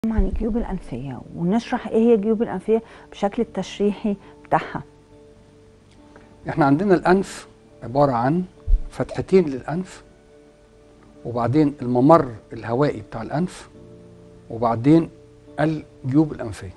عن الجيوب الأنفية ونشرح إيه هي الجيوب الأنفية بشكل التشريحي بتاعها احنا عندنا الانف عباره عن فتحتين للانف وبعدين الممر الهوائي بتاع الانف وبعدين الجيوب الانفيه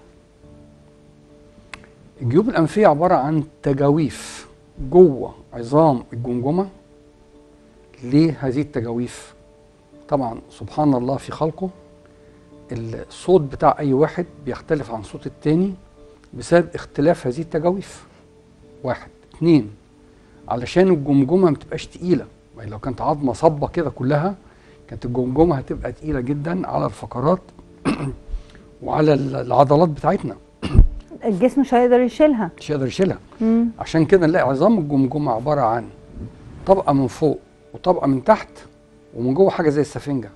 الجيوب الانفيه عباره عن تجاويف جوه عظام الجمجمه ليه هذه التجاويف طبعا سبحان الله في خلقه الصوت بتاع اي واحد بيختلف عن صوت التاني بسبب اختلاف هذه التجاويف واحد اتنين علشان الجمجمه ما تبقاش تقيله يعني لو كانت عظمه صبه كده كلها كانت الجمجمه هتبقى تقيله جدا على الفقرات وعلى العضلات بتاعتنا الجسم مش هيقدر يشيلها مش هيقدر يشيلها مم. عشان كده نلاقي عظام الجمجمه عباره عن طبقه من فوق وطبقه من تحت ومن جوه حاجه زي السفنجه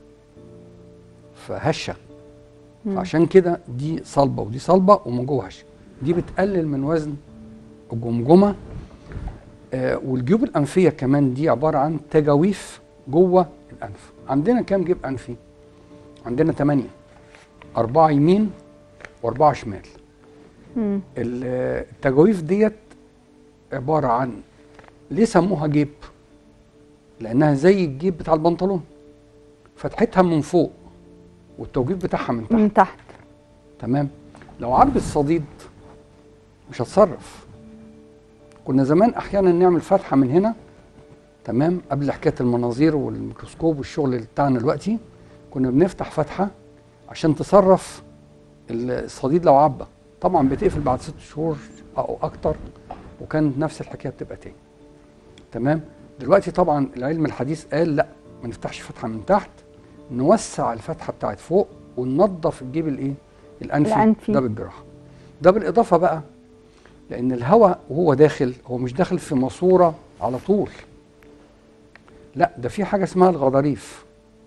فهشه مم. فعشان كده دي صلبه ودي صلبه ومن جوه هشه دي بتقلل من وزن الجمجمه آه والجيوب الانفيه كمان دي عباره عن تجاويف جوه الانف عندنا كام جيب انفي عندنا ثمانية أربعة يمين وأربعة شمال مم. ال- التجاويف ديت عبارة عن ليه سموها جيب لأنها زي الجيب بتاع البنطلون فتحتها من فوق والتوجيف بتاعها من تحت من تحت تمام لو عرض الصديد مش هتصرف كنا زمان احيانا نعمل فتحه من هنا تمام قبل حكايه المناظير والميكروسكوب والشغل اللي بتاعنا دلوقتي كنا بنفتح فتحه عشان تصرف الصديد لو عبى طبعا بتقفل بعد ست شهور او اكتر وكانت نفس الحكايه بتبقى تاني تمام دلوقتي طبعا العلم الحديث قال لا ما نفتحش فتحه من تحت نوسع الفتحه بتاعت فوق وننظف الجيب الايه الانفي, الأنفي. ده بالجراحه ده بالاضافه بقى لان الهواء وهو داخل هو مش داخل في ماسوره على طول لا ده في حاجه اسمها الغضاريف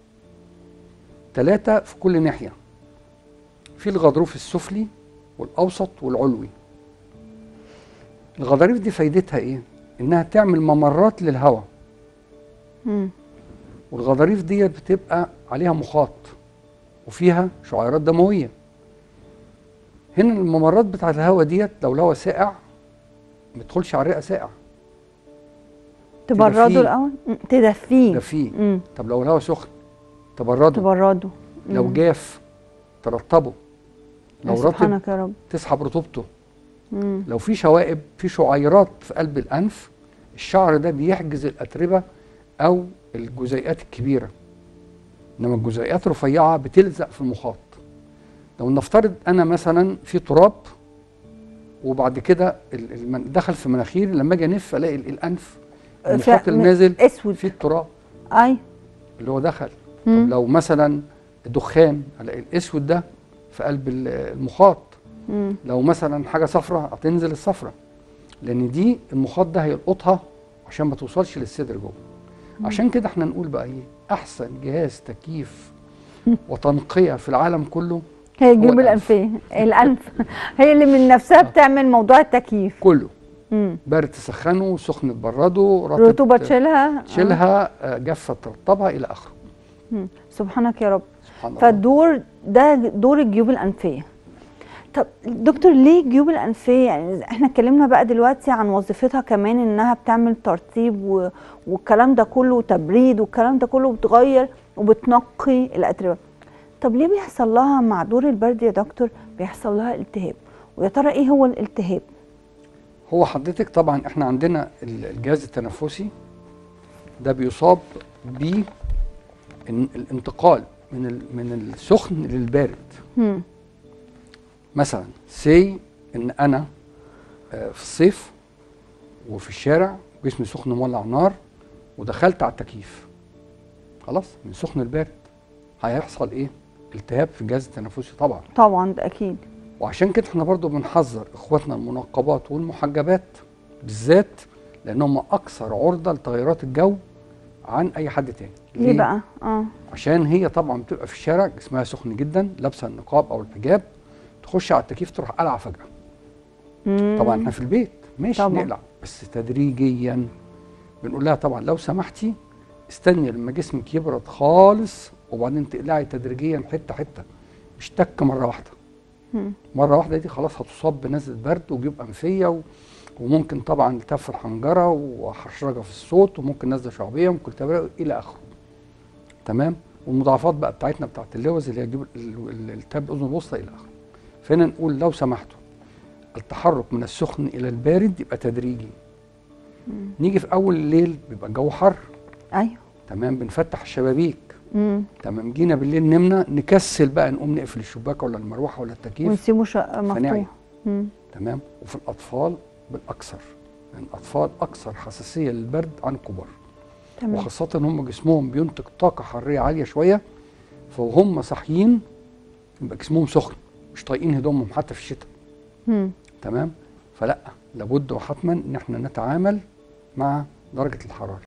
ثلاثه في كل ناحيه في الغضروف السفلي والاوسط والعلوي الغضاريف دي فايدتها ايه انها تعمل ممرات للهواء مم. والغضاريف دي بتبقى عليها مخاط وفيها شعيرات دمويه هنا الممرات بتاعت الهواء ديت لو الهواء ساقع ما تدخلش على الرئه ساقع تبرده تدفيه. الأول مم. تدفيه ده فيه مم. طب لو الهواء سخن تبرده تبرده لو مم. جاف ترطبه يا لو رطب سبحانك يا رب تسحب رطوبته مم. لو في شوائب في شعيرات في قلب الانف الشعر ده بيحجز الاتربه او الجزيئات الكبيره انما الجزيئات الرفيعه بتلزق في المخاط لو نفترض انا مثلا في تراب وبعد كده ال- الم- دخل في مناخيري لما اجي انف الاقي ال- الانف المخاط ف- اللي نازل اسود فيه التراب اي اللي هو دخل طب مم. لو مثلا دخان الاقي الاسود ده في قلب ال- المخاط مم. لو مثلا حاجه صفراء هتنزل الصفراء لان دي المخاط ده هيلقطها عشان ما توصلش للصدر جوه عشان كده احنا نقول بقى ايه احسن جهاز تكييف وتنقيه في العالم كله هي الجيوب الأنف. الأنفية الأنف هي اللي من نفسها بتعمل موضوع التكييف كله مم. بارد تسخنه سخن تبرده رطب رطوبة تشيلها آه. تشيلها آه، جافه ترطبها الى اخره مم. سبحانك يا رب سبحان الله فالدور ده دور الجيوب الأنفية طب دكتور ليه الجيوب الأنفية يعني احنا اتكلمنا بقى دلوقتي عن وظيفتها كمان انها بتعمل ترطيب و... والكلام ده كله تبريد والكلام ده كله بتغير وبتنقي الأتربة طب ليه بيحصل لها مع دور البرد يا دكتور بيحصل لها التهاب ويا ترى ايه هو الالتهاب هو حضرتك طبعا احنا عندنا ال- الجهاز التنفسي ده بيصاب ب الانتقال من ال- من السخن للبارد مم. مثلا سي ان انا آه، في الصيف وفي الشارع جسمي سخن مولع نار ودخلت على التكييف خلاص من سخن لبارد هيحصل ايه التهاب في الجهاز التنفسي طبعا طبعا ده اكيد وعشان كده احنا برضو بنحذر اخواتنا المنقبات والمحجبات بالذات لانهم اكثر عرضه لتغيرات الجو عن اي حد تاني ليه بقى اه عشان هي طبعا بتبقى في الشارع جسمها سخن جدا لابسه النقاب او الحجاب تخش على التكييف تروح قلعه فجاه مم. طبعا احنا في البيت ماشي طبعاً. نقلع بس تدريجيا بنقول لها طبعا لو سمحتي استني لما جسمك يبرد خالص وبعدين تقلعي تدريجيا حته حته مش تك مره واحده مم. مره واحده دي خلاص هتصاب بنزله برد وجيوب انفيه و... وممكن طبعا التف الحنجره وحشرجه في الصوت وممكن نزله شعبيه وممكن تبرق الى اخره تمام والمضاعفات بقى بتاعتنا بتاعت اللوز اللي هي جيوب ال- ال- التهاب الاذن الوسطى الى اخره فهنا نقول لو سمحتوا التحرك من السخن الى البارد يبقى تدريجي مم. نيجي في اول الليل بيبقى الجو حر ايوه تمام بنفتح الشبابيك مم. تمام جينا بالليل نمنا نكسل بقى نقوم نقفل الشباك ولا المروحه ولا التكييف ونسيبه شا- فنعي. مفتوح مم. تمام وفي الاطفال بالاكثر لان الاطفال اكثر حساسيه للبرد عن الكبار تمام وخاصه ان هم جسمهم بينتج طاقه حراريه عاليه شويه فهم صاحيين يبقى جسمهم سخن مش طايقين هدومهم حتى في الشتاء مم. تمام فلا لابد وحتما ان احنا نتعامل مع درجه الحراره